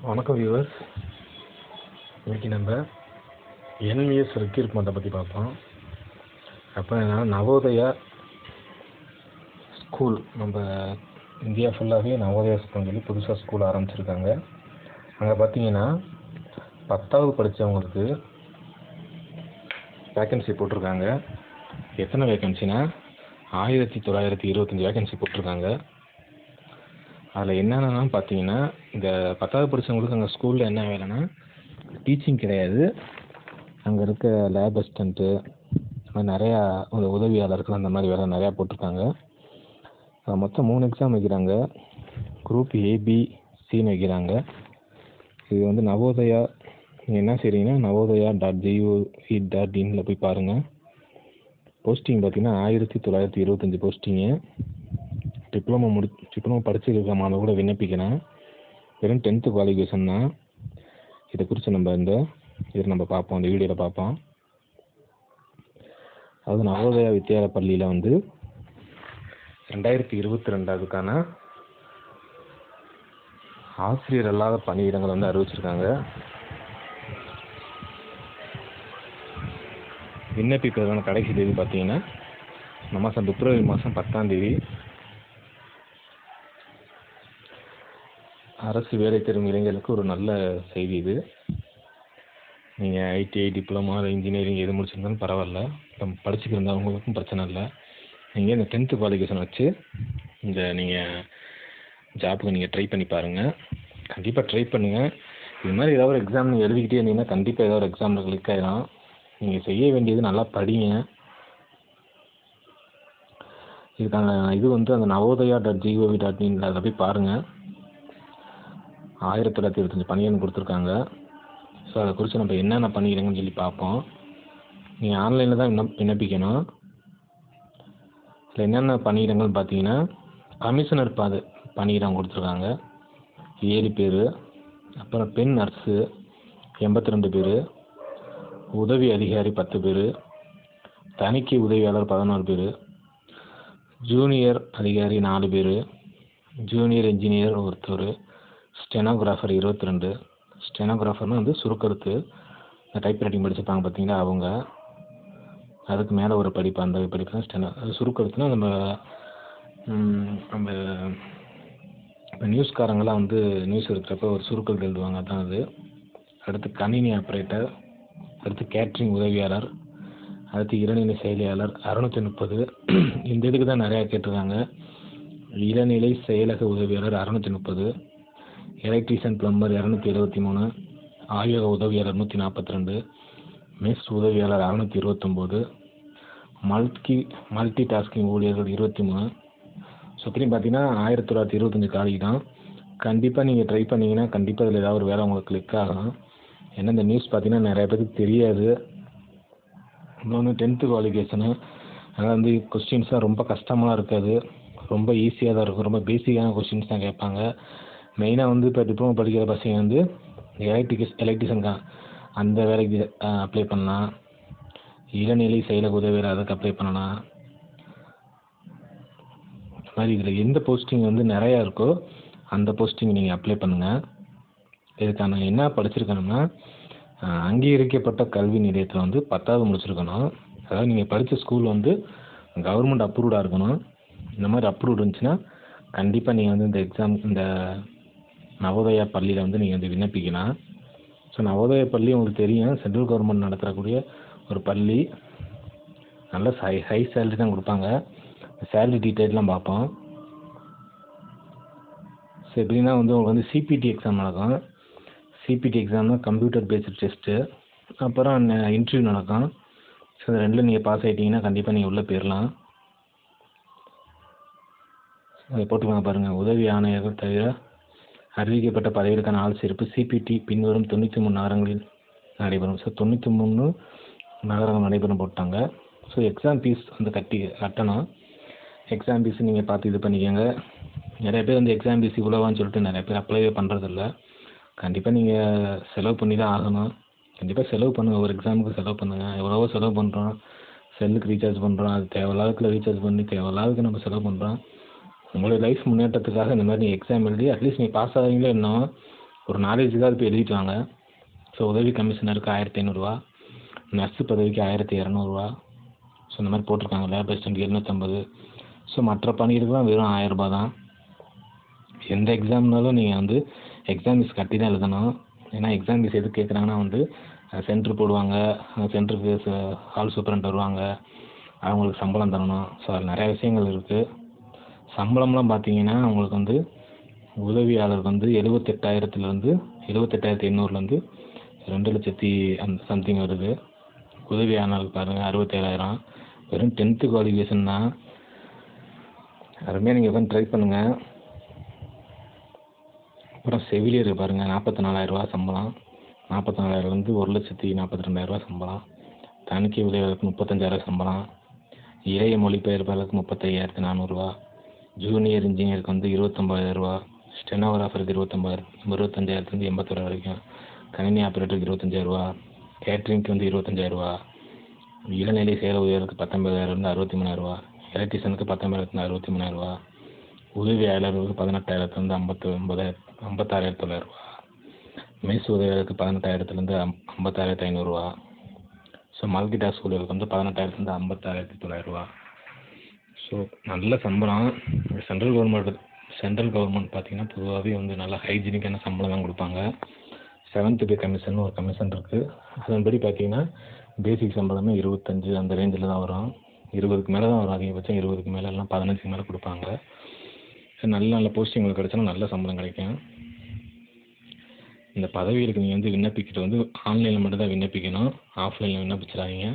வணக்கம் வியூவர்ஸ் இன்னைக்கு நம்ம என்விஎஸ் ரெக்ரூட்மெண்ட்டை பற்றி பார்ப்போம் அப்போ என்னன்னா நவோதயா ஸ்கூல் நம்ம இந்தியா ஃபுல்லாகவே நவோதயா ஸ்கூல்னு சொல்லி புதுசாக ஸ்கூல் ஆரம்பிச்சிருக்காங்க அங்கே பார்த்தீங்கன்னா பத்தாவது படித்தவங்களுக்கு வேக்கன்சி போட்டிருக்காங்க எத்தனை வேக்கன்சினா ஆயிரத்தி தொள்ளாயிரத்தி இருபத்தஞ்சி வேக்கன்சி போட்டிருக்காங்க அதில் என்னென்னா பார்த்தீங்கன்னா இந்த பத்தாவது படித்தவங்களுக்கு அங்கே ஸ்கூலில் என்ன வேலைன்னா டீச்சிங் கிடையாது அங்கே இருக்க லேப் அசிஸ்டண்ட்டு மாதிரி நிறையா ஒரு உதவியாளர்கள் அந்த மாதிரி வேலை நிறையா போட்டிருக்காங்க அது மொத்தம் மூணு எக்ஸாம் வைக்கிறாங்க குரூப் ஏபி சின்னு வைக்கிறாங்க இது வந்து நவோதயா நீங்கள் என்ன செய்கிறீங்கன்னா நவோதயா டாட் ஜிஓவி டாட் இனில் போய் பாருங்கள் போஸ்டிங் பார்த்தீங்கன்னா ஆயிரத்தி தொள்ளாயிரத்தி இருபத்தஞ்சி போஸ்டிங்கு டிப்ளமோ முடி டிப்ளமோ படிச்சிருக்க மாணவர் கூட விண்ணப்பிக்கலாம் வெறும் டென்த்து குவாலிஃபிகேஷன் தான் இதை குறித்து நம்ம இந்த இதில் நம்ம பார்ப்போம் இந்த வீடியோவில் பார்ப்போம் அதாவது நவோதயா வித்யாலய பள்ளியில் வந்து ரெண்டாயிரத்தி இருபத்தி ரெண்டாவதுக்கான ஆசிரியர் அல்லாத பணியிடங்கள் வந்து அறிவிச்சிருக்காங்க விண்ணப்பிப்பதற்கான கடைசி தேதி பார்த்தீங்கன்னா இந்த மாதம் பிப்ரவரி மாதம் பத்தாம் தேதி அரசு வேலை தேடும் இளைஞர்களுக்கு ஒரு நல்ல செய்தி இது நீங்கள் ஐடிஐ டிப்ளமா இன்ஜினியரிங் எது முடிச்சிருந்தாலும் பரவாயில்ல இப்போ படிச்சுக்கிருந்தா உங்களுக்கும் பிரச்சனை இல்லை நீங்கள் இந்த டென்த்து குவாலிஃபிகேஷன் வச்சு இந்த நீங்கள் ஜாப்புக்கு நீங்கள் ட்ரை பண்ணி பாருங்கள் கண்டிப்பாக ட்ரை பண்ணுங்கள் இது மாதிரி ஏதாவது ஒரு எக்ஸாம் நீங்கள் எழுதிக்கிட்டே இருந்தீங்கன்னா கண்டிப்பாக ஏதாவது ஒரு எக்ஸாமில் கிளிக் ஆகிடும் நீங்கள் செய்ய வேண்டியது நல்லா படிங்க இதுக்கான இது வந்து அந்த Navodaya dot gov dot in அதில் போய் பாருங்கள் ஆயிரத்தி தொள்ளாயிரத்தி இருபத்தஞ்சி பணியிடம் கொடுத்துருக்காங்க ஸோ அதை குறித்து நம்ம என்னென்ன பண்ணிக்கிறோங்கன்னு சொல்லி பார்ப்போம் நீங்கள் ஆன்லைனில் தான் விண்ணப் விண்ணப்பிக்கணும் இதில் என்னென்ன பணியிடங்கள்னு பார்த்தீங்கன்னா கமிஷனர் பாது பணியிடம் கொடுத்துருக்காங்க ஏழு பேர் அப்புறம் பெண் நர்ஸு எண்பத்தி ரெண்டு பேர் உதவி அதிகாரி பத்து பேர் தணிக்கை உதவியாளர் பதினோரு பேர் ஜூனியர் அதிகாரி நாலு பேர் ஜூனியர் இன்ஜினியர் ஒருத்தர் ஸ்டெனோகிராஃபர் இருபத்தி ரெண்டு ஸ்டெனோகிராஃபர்னு வந்து சுருக்கெழுத்து இந்த டைப் ரைட்டிங் படிச்சிருப்பாங்க பார்த்தீங்களா அவங்க அதுக்கு மேலே ஒரு படிப்பு அந்த படிப்பு தான் ஸ்டெனோ அது சுருக்கெழுத்துனா நம்ம நம்ம இப்போ நியூஸ்காரங்களாம் வந்து நியூஸ் எடுக்கிறப்ப ஒரு சுருக்கெழுத்து எழுதுவாங்க அதான் அது அடுத்து கணினி ஆப்ரேட்டர் அடுத்து கேட்ரிங் உதவியாளர் அடுத்து இளநிலை செயலாளர் அறுநூற்றி முப்பது இந்த இதுக்கு தான் நிறையா கேட்டிருக்காங்க இளநிலை செயலக உதவியாளர் அறுநூற்றி முப்பது எலக்ட்ரீஷியன் பிளம்பர் இரநூத்தி எழுபத்தி மூணு ஆய்வக உதவியாளர் நூற்றி நாற்பத்தி ரெண்டு மெஸ் உதவியாளர் அறுநூற்றி இருபத்தொம்போது மல்டி மல்டி டாஸ்கிங் ஊழியர்கள் இருபத்தி மூணு ஸோ இப்படின்னு பார்த்தீங்கன்னா ஆயிரத்தி தொள்ளாயிரத்தி இருபத்தஞ்சி காலி தான் கண்டிப்பாக நீங்கள் ட்ரை பண்ணிங்கன்னா கண்டிப்பாக இதில் ஏதாவது ஒரு வேலை உங்களுக்கு கிளிக் ஆகும் ஏன்னா இந்த நியூஸ் பார்த்தீங்கன்னா நிறைய பேருக்கு தெரியாது இன்னொன்று டென்த்து குவாலிஃபிகேஷனு அதனால் வந்து கொஸ்டின்ஸ்லாம் ரொம்ப கஷ்டமாக இருக்காது ரொம்ப ஈஸியாக தான் இருக்கும் ரொம்ப பேசிக்கான கொஸ்டின்ஸ் தான் கேட்பாங்க மெயினாக வந்து இப்போ டிப்ளமோ படிக்கிற பசங்க வந்து எலக்ட்ரிக் எலக்ட்ரிஷியன் அந்த வேலைக்கு அப்ளை பண்ணலாம் இளநிலை செயலக உதவியாளர் அதுக்கு அப்ளை பண்ணலாம் இந்த மாதிரி இதில் எந்த போஸ்டிங் வந்து நிறையா இருக்கோ அந்த போஸ்டிங் நீங்கள் அப்ளை பண்ணுங்கள் இதுக்கான என்ன படிச்சிருக்கணும்னா அங்கீகரிக்கப்பட்ட கல்வி நிலையத்தில் வந்து பத்தாவது முடிச்சிருக்கணும் அதாவது நீங்கள் படித்த ஸ்கூல் வந்து கவர்மெண்ட் அப்ரூவ்டாக இருக்கணும் இந்த மாதிரி அப்ரூவ்டு இருந்துச்சுன்னா கண்டிப்பாக நீங்கள் வந்து இந்த எக்ஸாம் இந்த நவோதயா பள்ளியில் வந்து நீங்கள் வந்து விண்ணப்பிக்கலாம் ஸோ நவோதயா பள்ளி உங்களுக்கு தெரியும் சென்ட்ரல் கவர்மெண்ட் நடத்தக்கூடிய ஒரு பள்ளி நல்ல ஹை ஹை சேலரி தான் கொடுப்பாங்க சேலரி டீட்டெயிலாம் பார்ப்போம் ஸோ எப்படின்னா வந்து உங்களுக்கு வந்து சிபிடி எக்ஸாம் நடக்கும் சிபிடி எக்ஸாம்னா கம்ப்யூட்டர் பேஸ்டு டெஸ்ட்டு அப்புறம் இன்டர்வியூ நடக்கும் ஸோ இந்த ரெண்டில் நீங்கள் பாஸ் ஆகிட்டீங்கன்னா கண்டிப்பாக நீங்கள் உள்ளே போயிடலாம் அதை போட்டுக்கோங்க பாருங்கள் உதவி ஆணையர்கள் தவிர அறிவிக்கப்பட்ட பதவிகளுக்கான ஆள் சேர்ப்பு சிபிடி பின்வரும் தொண்ணூற்றி மூணு நகரங்களில் நடைபெறும் ஸோ தொண்ணூற்றி மூணு நகரங்கள் நடைபெறும் போட்டாங்க ஸோ எக்ஸாம் ஃபீஸ் வந்து கட்டி கட்டணும் எக்ஸாம் ஃபீஸ் நீங்கள் பார்த்து இது பண்ணிக்கோங்க நிறைய பேர் வந்து எக்ஸாம் ஃபீஸ் இவ்வளோவான்னு சொல்லிட்டு நிறைய பேர் அப்ளைவே பண்ணுறதில்ல கண்டிப்பாக நீங்கள் செலவு பண்ணி தான் ஆகணும் கண்டிப்பாக செலவு பண்ணுங்கள் ஒரு எக்ஸாமுக்கு செலவு பண்ணுங்கள் எவ்வளவோ செலவு பண்ணுறோம் செல்லுக்கு ரீசார்ஜ் பண்ணுறோம் அது தேவையில்லாததுக்குள்ள ரீசார்ஜ் பண்ணி தேவையில்லாததுக்கு நம்ம செலவு பண்ணுறோம் உங்களுடைய லைஃப் முன்னேற்றத்துக்காக இந்த மாதிரி நீங்கள் எக்ஸாம் எழுதி அட்லீஸ்ட் நீங்கள் பாஸ் ஆகிறீங்களோ என்னவோ ஒரு நாலேஜுக்காக போய் எழுதிட்டு வாங்க ஸோ உதவி கமிஷனருக்கு ஆயிரத்தி ஐநூறுரூவா நர்ஸு பதவிக்கு ஆயிரத்தி இரநூறுவா ஸோ இந்த மாதிரி போட்டிருக்காங்க லேப் அசிஸ்டன்ட் எழுநூற்றம்பது ஸோ மற்ற பணிகளுக்குலாம் வெறும் ஆயிரரூபா தான் எந்த எக்ஸாம்னாலும் நீங்கள் வந்து எக்ஸாம் ஃபீஸ் கட்டி தான் எழுதணும் ஏன்னா எக்ஸாம் ஃபீஸ் எதுக்கு கேட்குறாங்கன்னா வந்து சென்ட்ரு போடுவாங்க சென்ட்ரு ஃபீஸ் ஹால் சூப்பரண்ட் வருவாங்க அவங்களுக்கு சம்பளம் தரணும் ஸோ அதில் நிறையா விஷயங்கள் இருக்குது சம்பளம்லாம் பார்த்தீங்கன்னா உங்களுக்கு வந்து உதவியாளருக்கு வந்து எழுபத்தெட்டாயிரத்துலேருந்து எழுபத்தெட்டாயிரத்தி எண்ணூறுலேருந்து ரெண்டு லட்சத்தி அந்த சம்திங் வருது உதவியாளருக்கு பாருங்கள் அறுபத்தேழாயிரம் வெறும் டென்த்து குவாலிஃபிகேஷன் தான் அருமையாக நீங்கள் உட்காந்து ட்ரை பண்ணுங்கள் அப்புறம் செவிலியர் பாருங்கள் நாற்பத்தி நாலாயிரரூவா சம்பளம் நாற்பத்தி நாலாயிரம்லேருந்து ஒரு லட்சத்தி நாற்பத்தி ரெண்டாயிரரூவா சம்பளம் தணிக்கை உதவியாளருக்கு முப்பத்தஞ்சாயிரம் சம்பளம் இளைய மொழிபெயர்ப்பாளருக்கு முப்பத்தையாயிரத்தி நானூறுரூவா ஜூனியர் இன்ஜினியருக்கு வந்து இருபத்தொம்பதாயிரரூவா ஸ்டெனோகிராஃபருக்கு இருபத்தொம்பதாயிரம் இருபத்தஞ்சாயிரத்துலேருந்து எண்பத்தொரு வரைக்கும் கணினி ஆப்ரேட்டருக்கு இருபத்தஞ்சாயிரரூவா கேட்ரிங்க்கு வந்து இருபத்தஞ்சாயிரரூவா இளநிலை செயல் ஊழியருக்கு பத்தொம்பதாயிரம்லேருந்து அறுபத்தி மூணாயிரரூவா எலக்ட்ரிஷியனுக்கு பத்தொம்பதாயிரத்துலேருந்து அறுபத்தி மூணாயிரரூவா உதவியாளருக்கு பதினெட்டாயிரத்துலேருந்து ஐம்பத்தி ஒம்பதாயிரம் ஐம்பத்தாறாயிரத்தி தொள்ளாயிரரூவா மெஸ் உதவியாளருக்கு பதினெட்டாயிரத்துலேருந்து அம் ஐம்பத்தாயிரத்தி ஐநூறுரூவா ஸோ மல்டி டாஸ்க் ஊழியருக்கு வந்து பதினெட்டாயிரத்துலேருந்து ஐம்பத்தாயிரத்தி தொள்ளாயிரரூவா ஸோ நல்ல சம்பளம் சென்ட்ரல் கவர்மெண்ட் சென்ட்ரல் கவர்மெண்ட் பார்த்தீங்கன்னா பொதுவாகவே வந்து நல்லா ஹைஜீனிக்கான சம்பளம் தான் கொடுப்பாங்க செவன்த் பே கமிஷன் ஒரு கமிஷன் இருக்குது அதன்படி பார்த்தீங்கன்னா பேசிக் சம்பளமே இருபத்தஞ்சு அந்த ரேஞ்சில் தான் வரும் இருபதுக்கு மேலே தான் வரும் அதிகபட்சம் இருபதுக்கு மேலே எல்லாம் பதினஞ்சுக்கு மேலே கொடுப்பாங்க நல்ல நல்ல போஸ்டிங் உங்களுக்கு கிடைச்சாலும் நல்ல சம்பளம் கிடைக்கும் இந்த பதவிகளுக்கு நீங்கள் வந்து விண்ணப்பிக்கிறது வந்து ஆன்லைனில் மட்டும் தான் விண்ணப்பிக்கணும் ஆஃப்லைனில் விண்ணப்பிச்சிடாதீங்க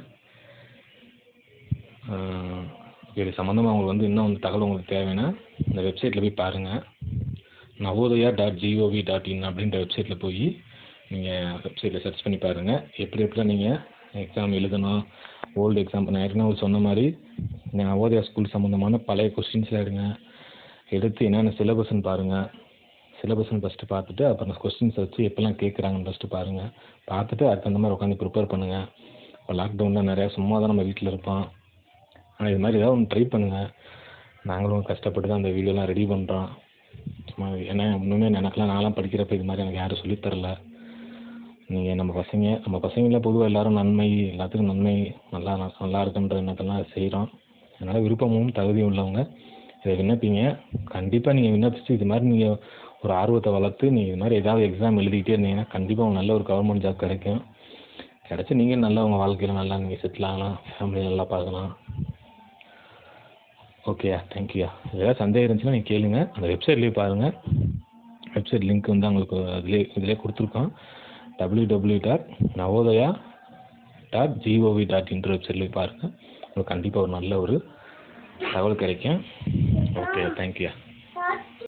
இது சம்மந்தமாக உங்களுக்கு வந்து இன்னும் வந்து தகவல் உங்களுக்கு தேவைன்னா இந்த வெப்சைட்டில் போய் பாருங்கள் Navodaya dot gov dot in அப்படின்ற வெப்சைட்டில் போய் நீங்கள் வெப்சைட்டில் சர்ச் பண்ணி பாருங்கள் எப்படி எப்படிலாம் நீங்கள் எக்ஸாம் எழுதணும் ஓல்டு எக்ஸாம் நான் ஏற்கனவே சொன்ன மாதிரி நவோதயா ஸ்கூல் சம்மந்தமான பழைய கொஸ்டின்ஸ்லாம் எடுங்க எடுத்து என்னென்ன சிலபஸ்ன்னு பாருங்கள் சிலபஸ்ன்னு ஃபஸ்ட்டு பார்த்துட்டு அப்புறம் கொஸ்டின்ஸ் வச்சு எப்படிலாம் கேட்குறாங்கன்னு ஃபஸ்ட்டு பாருங்கள் பார்த்துட்டு அதுக்கு தகுந்த மாதிரி உட்காந்து ப்ரிப்பேர் பண்ணுங்கள் இப்போ லாக்டவுனில் நிறையா சும்மா தான் நம்ம வீட்டில் இருப்போம் ஆனால் இது மாதிரி ஏதாவது ஒன்று ட்ரை பண்ணுங்கள் நாங்களும் கஷ்டப்பட்டு தான் அந்த வீடியோலாம் ரெடி பண்ணுறோம் சும்மா ஏன்னா இன்னுமே எனக்கெல்லாம் நான்லாம் படிக்கிறப்ப இது மாதிரி எனக்கு யாரும் சொல்லித் தரல நீங்கள் நம்ம பசங்க நம்ம பசங்கள பொதுவாக எல்லாரும் நன்மை எல்லாத்துக்கும் நன்மை நல்லா நல்லா இருக்குன்ற எண்ணத்தெல்லாம் செய்கிறோம் அதனால் விருப்பமும் தகுதியும் உள்ளவங்க இதை விண்ணப்பிங்க கண்டிப்பாக நீங்கள் விண்ணப்பிச்சு இது மாதிரி நீங்கள் ஒரு ஆர்வத்தை வளர்த்து நீங்கள் இது மாதிரி ஏதாவது எக்ஸாம் எழுதிக்கிட்டே இருந்தீங்கன்னா கண்டிப்பாக உங்களுக்கு நல்ல ஒரு கவர்மெண்ட் ஜாப் கிடைக்கும் கிடச்சி நீங்கள் நல்லா உங்கள் வாழ்க்கையில் நல்லா நீங்கள் செட்டில் ஆகலாம் ஃபேமிலி நல்லா பார்க்கலாம் ஓகேயா தேங்க்யூயா ஏதாவது சந்தேகம் இருந்துச்சுன்னா நீங்கள் கேளுங்க அந்த வெப்சைட்லேயே பாருங்கள் வெப்சைட் லிங்க் வந்து உங்களுக்கு அதிலே இதிலே கொடுத்துருக்கோம் W W dot Navodaya dot gov dot இன்ட்ரு வெப்சைட்லேயே பாருங்கள் உங்களுக்கு கண்டிப்பாக ஒரு நல்ல ஒரு தகவல் கிடைக்கும் ஓகே தேங்க்யூயா